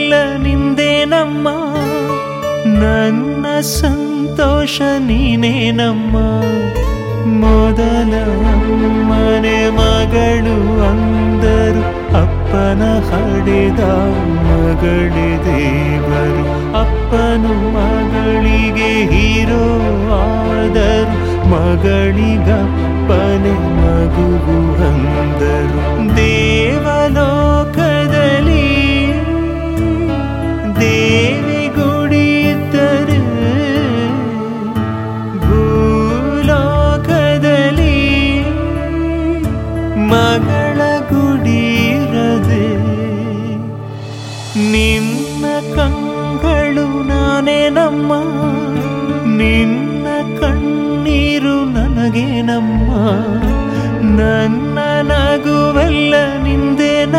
ನಗುವೆಲ್ಲ ನಿಂದೇನಮ್ಮ ನನ್ನ ಸಂತೋಷ ನೀನೇನಮ್ಮ ಮೊದಲ ಮನೆ ಮಗಳು ಅಂದರು ಅಪ್ಪನ ಹಡೆದ ಮಗಳಿ ದೇವರು ಅಪ್ಪನು ಮಗಳಿಗೆ ಹೀರೋ ಆದರು ಮಗಳಿಗಪ್ಪನೆ ಮಗುವು ಅಂದರು ದೇವಲೋಕದಲ್ಲಿ ದೇವಿ ಗುಡಿಯಿದ್ದರೆ ಭೂಲೋಕದಲ್ಲಿ ಮಗಳ ಗುಡಿರದೆ ನಿನ್ನ ಕಂಗಳು ನಾನೇ ನಮ್ಮ ನಿನ್ನ ಕಣ್ಣೀರು ನನಗೆ ನಮ್ಮ ನನ್ನ ನಗುವೆಲ್ಲ ನಿಂದೆ